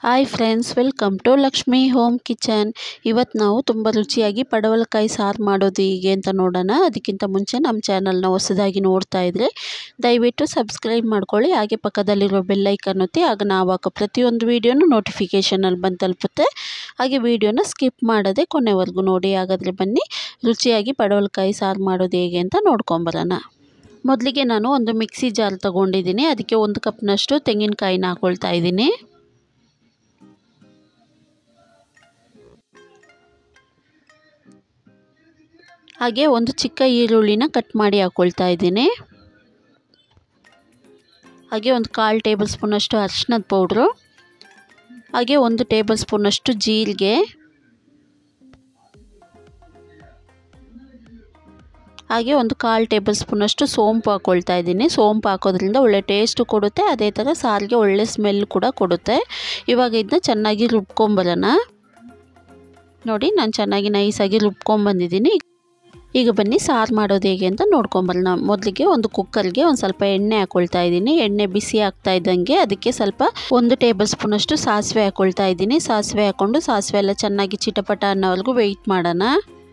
hi friends welcome to Lakshmi home kitchen ಇವತ್ತು ನಾವು ತುಂಬ ರುಚಿಯಾಗಿ ಪಡವಲಕಾಯಿ ಸಾರು ಮಾಡೋದು ಹೀಗೆ ಅಂತ ನೋಡೋಣ ಅದಕ್ಕಿಂತ ಮುಂಚೆ ನಮ್ಮ ಚಾನಲ್ನ ಹೊಸದಾಗಿ ನೋಡ್ತಾ ಇದ್ದರೆ ದಯವಿಟ್ಟು ಸಬ್ಸ್ಕ್ರೈಬ್ ಮಾಡ್ಕೊಳ್ಳಿ ಹಾಗೆ ಪಕ್ಕದಲ್ಲಿರೋ ಬೆಲ್ಲೈಕನ್ ಒತ್ತಿ ಆಗ ನಾವು ಹಾಕೋ ಪ್ರತಿಯೊಂದು ವೀಡಿಯೋನು ನೋಟಿಫಿಕೇಷನಲ್ಲಿ ಬಂದು ತಲುಪುತ್ತೆ ಹಾಗೆ ವೀಡಿಯೋನ ಸ್ಕಿಪ್ ಮಾಡದೆ ಕೊನೆವರೆಗೂ ನೋಡಿ ಹಾಗಾದರೆ ಬನ್ನಿ ರುಚಿಯಾಗಿ ಪಡವಲಕಾಯಿ ಸಾರು ಮಾಡೋದು ಹೇಗೆ ಅಂತ ನೋಡ್ಕೊಂಬರೋಣ ಮೊದಲಿಗೆ ನಾನು ಒಂದು ಮಿಕ್ಸಿ ಜಾರ್ ತೊಗೊಂಡಿದ್ದೀನಿ ಅದಕ್ಕೆ ಒಂದು ಕಪ್ನಷ್ಟು ತೆಂಗಿನಕಾಯಿನ ಹಾಕ್ಕೊಳ್ತಾ ಇದ್ದೀನಿ ಹಾಗೆ ಒಂದು ಚಿಕ್ಕ ಈರುಳ್ಳಿನ ಕಟ್ ಮಾಡಿ ಹಾಕ್ಕೊಳ್ತಾ ಇದ್ದೀನಿ ಹಾಗೆ ಒಂದು ಕಾಲು ಟೇಬಲ್ ಸ್ಪೂನಷ್ಟು ಅರಿಶಿನದ ಪೌಡ್ರು ಹಾಗೆ ಒಂದು ಟೇಬಲ್ ಸ್ಪೂನಷ್ಟು ಜೀರಿಗೆ ಹಾಗೆ ಒಂದು ಕಾಲು ಟೇಬಲ್ ಸ್ಪೂನಷ್ಟು ಸೋಂಪು ಹಾಕ್ಕೊಳ್ತಾ ಇದ್ದೀನಿ ಸೋಂಪು ಹಾಕೋದ್ರಿಂದ ಒಳ್ಳೆ ಟೇಸ್ಟು ಕೊಡುತ್ತೆ ಅದೇ ಥರ ಸಾರಿಗೆ ಒಳ್ಳೆ ಸ್ಮೆಲ್ ಕೂಡ ಕೊಡುತ್ತೆ ಇವಾಗ ಇದನ್ನ ಚೆನ್ನಾಗಿ ರುಬ್ಕೊಂಬರೋಣ ನೋಡಿ ನಾನು ಚೆನ್ನಾಗಿ ನೈಸಾಗಿ ರುಬ್ಕೊಂಬಂದಿದ್ದೀನಿ ಈಗ ಬನ್ನಿ ಸಾರು ಮಾಡೋದು ಹೇಗೆ ಅಂತ ನೋಡ್ಕೊಂಬರೋಣ ಮೊದಲಿಗೆ ಒಂದು ಕುಕ್ಕರ್ಗೆ ಒಂದು ಸ್ವಲ್ಪ ಎಣ್ಣೆ ಹಾಕ್ಕೊಳ್ತಾ ಇದ್ದೀನಿ ಎಣ್ಣೆ ಬಿಸಿ ಆಗ್ತಾ ಇದ್ದಂಗೆ ಅದಕ್ಕೆ ಸ್ವಲ್ಪ ಒಂದು ಟೇಬಲ್ ಸ್ಪೂನಷ್ಟು ಸಾಸಿವೆ ಹಾಕ್ಕೊಳ್ತಾ ಇದ್ದೀನಿ ಸಾಸಿವೆ ಹಾಕ್ಕೊಂಡು ಸಾಸಿವೆ ಎಲ್ಲ ಚೆನ್ನಾಗಿ ಚಿಟಪಟ ಅನ್ನೋವರೆಗೂ ವೆಯ್ಟ್ ಮಾಡೋಣ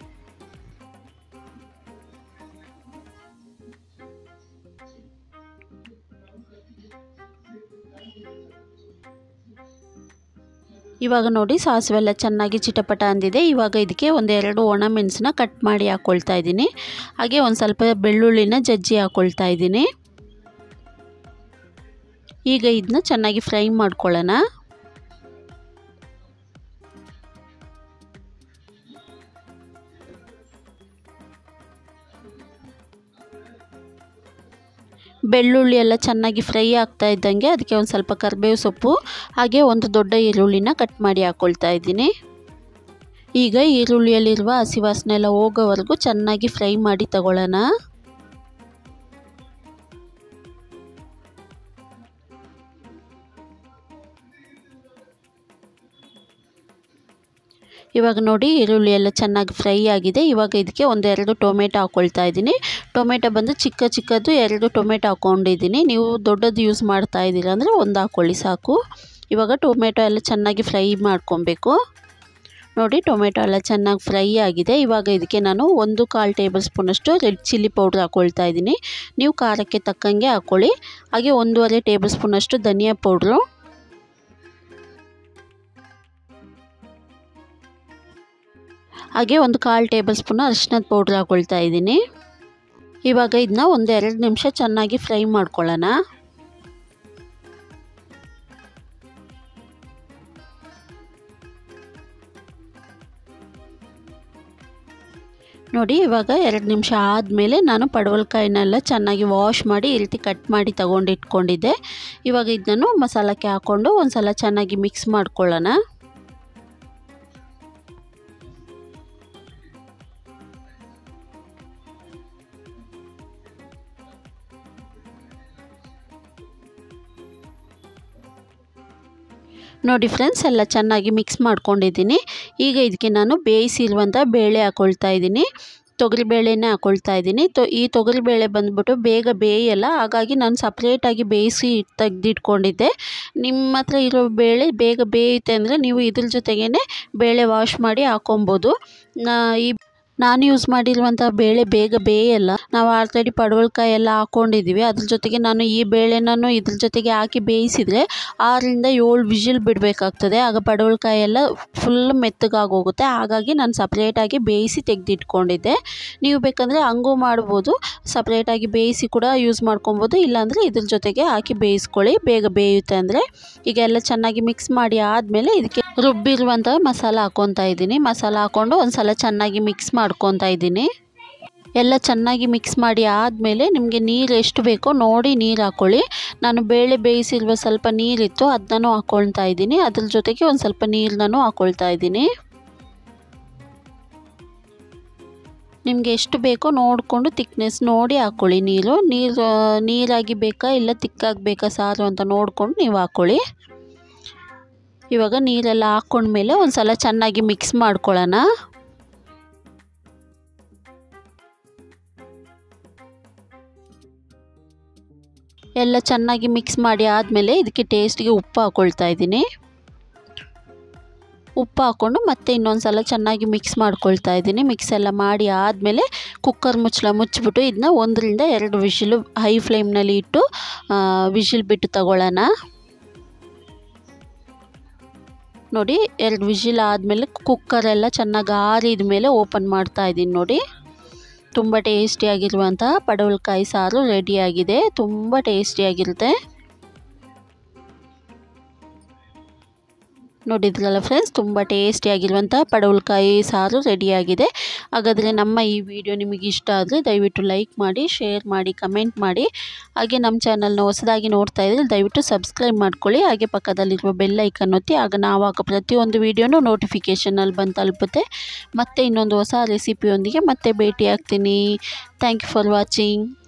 ಇವಾಗ ನೋಡಿ ಸಾಸಿವೆ ಎಲ್ಲ ಚೆನ್ನಾಗಿ ಚಿಟಪಟ ಅಂದಿದೆ ಇವಾಗ ಇದಕ್ಕೆ ಒಂದೆರಡು ಒಣಮೆಣಸನ್ನ ಕಟ್ ಮಾಡಿ ಹಾಕ್ಕೊಳ್ತಾ ಇದ್ದೀನಿ ಹಾಗೆ ಒಂದು ಸ್ವಲ್ಪ ಬೆಳ್ಳುಳ್ಳಿನ ಜಜ್ಜಿ ಹಾಕ್ಕೊಳ್ತಾ ಇದ್ದೀನಿ ಈಗ ಇದನ್ನ ಚೆನ್ನಾಗಿ ಫ್ರೈ ಮಾಡ್ಕೊಳ್ಳೋಣ ಬೆಳ್ಳುಳ್ಳಿ ಎಲ್ಲ ಚೆನ್ನಾಗಿ ಫ್ರೈ ಆಗ್ತಾ ಇದ್ದಂಗೆ ಅದಕ್ಕೆ ಒಂದು ಸ್ವಲ್ಪ ಕರಿಬೇವು ಸೊಪ್ಪು ಹಾಗೆ ಒಂದು ದೊಡ್ಡ ಈರುಳ್ಳಿನ ಕಟ್ ಮಾಡಿ ಹಾಕ್ಕೊಳ್ತಾ ಇದ್ದೀನಿ ಈಗ ಈರುಳ್ಳಿಯಲ್ಲಿರುವ ಹಸಿ ವಾಸನೆ ಎಲ್ಲ ಹೋಗೋವರೆಗೂ ಚೆನ್ನಾಗಿ ಫ್ರೈ ಮಾಡಿ ತಗೊಳ್ಳೋಣ ಇವಾಗ ನೋಡಿ ಈರುಳ್ಳಿ ಎಲ್ಲ ಚೆನ್ನಾಗಿ ಫ್ರೈ ಆಗಿದೆ ಇವಾಗ ಇದಕ್ಕೆ ಒಂದೆರಡು ಟೊಮೆಟೊ ಹಾಕ್ಕೊಳ್ತಾ ಇದ್ದೀನಿ ಟೊಮೆಟೊ ಬಂದು ಚಿಕ್ಕ ಚಿಕ್ಕದು ಎರಡು ಟೊಮೆಟೊ ಹಾಕ್ಕೊಂಡಿದ್ದೀನಿ ನೀವು ದೊಡ್ಡದು ಯೂಸ್ ಮಾಡ್ತಾ ಇದ್ದೀರಾ ಅಂದರೆ ಒಂದು ಹಾಕ್ಕೊಳ್ಳಿ ಸಾಕು ಇವಾಗ ಟೊಮೆಟೊ ಎಲ್ಲ ಚೆನ್ನಾಗಿ ಫ್ರೈ ಮಾಡ್ಕೊಬೇಕು ನೋಡಿ ಟೊಮೆಟೊ ಎಲ್ಲ ಚೆನ್ನಾಗಿ ಫ್ರೈ ಆಗಿದೆ ಇವಾಗ ಇದಕ್ಕೆ ನಾನು ಒಂದು ಕಾಲು ಟೇಬಲ್ ಸ್ಪೂನಷ್ಟು ರೆಡ್ ಚಿಲ್ಲಿ ಪೌಡ್ರ್ ಹಾಕ್ಕೊಳ್ತಾ ಇದ್ದೀನಿ ನೀವು ಖಾರಕ್ಕೆ ತಕ್ಕಂಗೆ ಹಾಕ್ಕೊಳ್ಳಿ ಹಾಗೆ ಒಂದೂವರೆ ಟೇಬಲ್ ಸ್ಪೂನಷ್ಟು ಧನಿಯಾ ಪೌಡ್ರು ಹಾಗೆ ಒಂದು ಕಾಲು ಟೇಬಲ್ ಸ್ಪೂನ್ ಅರಿಶಿನದ ಪೌಡ್ರ್ ಹಾಕ್ಕೊಳ್ತಾ ಇದ್ದೀನಿ ಇವಾಗ ಇದನ್ನ ಒಂದೆರಡು ನಿಮಿಷ ಚೆನ್ನಾಗಿ ಫ್ರೈ ಮಾಡ್ಕೊಳ್ಳೋಣ ನೋಡಿ ಇವಾಗ ಎರಡು ನಿಮಿಷ ಆದಮೇಲೆ ನಾನು ಪಡವಲಕಾಯಿನೆಲ್ಲ ಚೆನ್ನಾಗಿ ವಾಶ್ ಮಾಡಿ ಈ ರೀತಿ ಕಟ್ ಮಾಡಿ ತಗೊಂಡು ಇಟ್ಕೊಂಡಿದ್ದೆ ಇವಾಗ ಇದನ್ನು ಮಸಾಲಕ್ಕೆ ಹಾಕ್ಕೊಂಡು ಒಂದು ಸಲ ಚೆನ್ನಾಗಿ ಮಿಕ್ಸ್ ಮಾಡ್ಕೊಳ್ಳೋಣ ನೋಡಿ ಫ್ರೆಂಡ್ಸ್ ಎಲ್ಲ ಚೆನ್ನಾಗಿ ಮಿಕ್ಸ್ ಮಾಡ್ಕೊಂಡಿದ್ದೀನಿ ಈಗ ಇದಕ್ಕೆ ನಾನು ಬೇಯಿಸಿರುವಂಥ ಬೇಳೆ ಹಾಕ್ಕೊಳ್ತಾ ಇದ್ದೀನಿ ತೊಗರಿಬೇಳೆನೇ ಹಾಕ್ಕೊಳ್ತಾ ಇದ್ದೀನಿ ತೊ ಈ ತೊಗರಿಬೇಳೆ ಬಂದ್ಬಿಟ್ಟು ಬೇಗ ಬೇಯಲ್ಲ ಹಾಗಾಗಿ ನಾನು ಸಪ್ರೇಟಾಗಿ ಬೇಯಿಸಿ ತೆಗೆದಿಟ್ಕೊಂಡಿದ್ದೆ ನಿಮ್ಮ ಹತ್ರ ಇರೋ ಬೇಳೆ ಬೇಗ ಬೇಯುತ್ತೆ ಅಂದರೆ ನೀವು ಇದ್ರ ಜೊತೆಗೇ ಬೇಳೆ ವಾಶ್ ಮಾಡಿ ಹಾಕೊಬೋದು ಈ ನಾನು ಯೂಸ್ ಮಾಡಿರುವಂಥ ಬೇಳೆ ಬೇಗ ಬೇಯಲ್ಲ ನಾವು ಆಲ್ರೆಡಿ ಪಡವಲಕಾಯಿ ಎಲ್ಲ ಹಾಕ್ಕೊಂಡಿದ್ದೀವಿ ಅದ್ರ ಜೊತೆಗೆ ನಾನು ಈ ಬೇಳೆನೂ ಇದ್ರ ಜೊತೆಗೆ ಹಾಕಿ ಬೇಯಿಸಿದರೆ ಆರರಿಂದ ಏಳು ವಿಜಿಲ್ ಬಿಡಬೇಕಾಗ್ತದೆ ಆಗ ಪಡವಲಕಾಯಿ ಎಲ್ಲ ಫುಲ್ ಮೆತ್ತಗಾಗೋಗುತ್ತೆ ಹಾಗಾಗಿ ನಾನು ಸಪ್ರೇಟಾಗಿ ಬೇಯಿಸಿ ತೆಗೆದಿಟ್ಕೊಂಡಿದ್ದೆ ನೀವು ಬೇಕಂದರೆ ಹಂಗೂ ಮಾಡ್ಬೋದು ಸಪ್ರೇಟಾಗಿ ಬೇಯಿಸಿ ಕೂಡ ಯೂಸ್ ಮಾಡ್ಕೊಬೋದು ಇಲ್ಲಾಂದರೆ ಇದ್ರ ಜೊತೆಗೆ ಹಾಕಿ ಬೇಯಿಸ್ಕೊಳ್ಳಿ ಬೇಗ ಬೇಯುತ್ತೆ ಅಂದರೆ ಈಗ ಎಲ್ಲ ಚೆನ್ನಾಗಿ ಮಿಕ್ಸ್ ಮಾಡಿ ಆದಮೇಲೆ ಇದಕ್ಕೆ ರುಬ್ಬಿರುವಂಥ ಮಸಾಲ ಹಾಕ್ಕೊತಾ ಇದ್ದೀನಿ ಮಸಾಲ ಹಾಕ್ಕೊಂಡು ಒಂದು ಸಲ ಚೆನ್ನಾಗಿ ಮಿಕ್ಸ್ ಮಾಡ್ಕೊತಾ ಇದ್ದೀನಿ ಎಲ್ಲ ಚೆನ್ನಾಗಿ ಮಿಕ್ಸ್ ಮಾಡಿ ಆದಮೇಲೆ ನಿಮಗೆ ನೀರು ಎಷ್ಟು ಬೇಕೋ ನೋಡಿ ನೀರು ಹಾಕ್ಕೊಳ್ಳಿ ನಾನು ಬೇಳೆ ಬೇಯಿಸಿರುವ ಸ್ವಲ್ಪ ನೀರಿತ್ತು ಅದನ್ನೂ ಹಾಕ್ಕೊಳ್ತಾ ಇದ್ದೀನಿ ಅದ್ರ ಜೊತೆಗೆ ಒಂದು ಸ್ವಲ್ಪ ನೀರನ್ನೂ ಹಾಕ್ಕೊಳ್ತಾ ಇದ್ದೀನಿ ನಿಮಗೆ ಎಷ್ಟು ಬೇಕೋ ನೋಡಿಕೊಂಡು ತಿಕ್ನೆಸ್ ನೋಡಿ ಹಾಕ್ಕೊಳ್ಳಿ ನೀರು ನೀರು ನೀರಾಗಿ ಬೇಕಾ ಇಲ್ಲ ತಿಕ್ಕಾಗಿ ಬೇಕಾ ಸಾರು ಅಂತ ನೋಡಿಕೊಂಡು ನೀವು ಹಾಕ್ಕೊಳ್ಳಿ ಇವಾಗ ನೀರೆಲ್ಲ ಹಾಕ್ಕೊಂಡ್ಮೇಲೆ ಒಂದು ಸಲ ಚೆನ್ನಾಗಿ ಮಿಕ್ಸ್ ಮಾಡ್ಕೊಳ್ಳೋಣ ಎಲ್ಲ ಚೆನ್ನಾಗಿ ಮಿಕ್ಸ್ ಮಾಡಿ ಆದಮೇಲೆ ಇದಕ್ಕೆ ಟೇಸ್ಟಿಗೆ ಉಪ್ಪು ಹಾಕ್ಕೊಳ್ತಾ ಇದ್ದೀನಿ ಉಪ್ಪು ಹಾಕ್ಕೊಂಡು ಮತ್ತೆ ಇನ್ನೊಂದು ಸಲ ಚೆನ್ನಾಗಿ ಮಿಕ್ಸ್ ಮಾಡ್ಕೊಳ್ತಾ ಇದ್ದೀನಿ ಮಿಕ್ಸ್ ಎಲ್ಲ ಮಾಡಿ ಆದಮೇಲೆ ಕುಕ್ಕರ್ ಮುಚ್ಚಳ ಮುಚ್ಚಿಬಿಟ್ಟು ಇದನ್ನ ಒಂದರಿಂದ ಎರಡು ವಿಷಿಲು ಹೈ ಫ್ಲೇಮ್ನಲ್ಲಿ ಇಟ್ಟು ವಿಷಿಲ್ ಬಿಟ್ಟು ತಗೊಳ್ಳೋಣ ನೋಡಿ ಎರಡು ವಿಷಿಲ್ ಆದಮೇಲೆ ಕುಕ್ಕರೆಲ್ಲ ಚೆನ್ನಾಗಿ ಆರಿದ ಮೇಲೆ ಓಪನ್ ಮಾಡ್ತಾ ಇದ್ದೀನಿ ನೋಡಿ ತುಂಬ ಟೇಸ್ಟಿಯಾಗಿರುವಂತಹ ಪಡವಲಕಾಯಿ ಸಾರು ರೆಡಿಯಾಗಿದೆ ತುಂಬ ಟೇಸ್ಟಿಯಾಗಿರುತ್ತೆ ನೋಡಿದ್ರಲ್ಲ ಫ್ರೆಂಡ್ಸ್ ತುಂಬ ಟೇಸ್ಟಿಯಾಗಿರುವಂಥ ಪಡವಲಕಾಯಿ ಸಾರು ರೆಡಿಯಾಗಿದೆ ಹಾಗಾದರೆ ನಮ್ಮ ಈ ವಿಡಿಯೋ ನಿಮಗೆ ಇಷ್ಟ ಆದರೆ ದಯವಿಟ್ಟು ಲೈಕ್ ಮಾಡಿ ಶೇರ್ ಮಾಡಿ ಕಮೆಂಟ್ ಮಾಡಿ ಹಾಗೆ ನಮ್ಮ ಚಾನಲ್ನ ಹೊಸದಾಗಿ ನೋಡ್ತಾ ಇದ್ದರೆ ದಯವಿಟ್ಟು ಸಬ್ಸ್ಕ್ರೈಬ್ ಮಾಡ್ಕೊಳ್ಳಿ ಹಾಗೆ ಪಕ್ಕದಲ್ಲಿರುವ ಬೆಲ್ ಐಕನ್ ಒತ್ತಿ ಆಗ ನಾವು ಹಾಕೋ ಪ್ರತಿಯೊಂದು ವೀಡಿಯೋನೂ ನೋಟಿಫಿಕೇಷನಲ್ಲಿ ಬಂದು ತಲುಪುತ್ತೆ ಮತ್ತೆ ಇನ್ನೊಂದು ಹೊಸ ರೆಸಿಪಿಯೊಂದಿಗೆ ಮತ್ತೆ ಭೇಟಿ ಆಗ್ತೀನಿ ಥ್ಯಾಂಕ್ ಯು ಫಾರ್ ವಾಚಿಂಗ್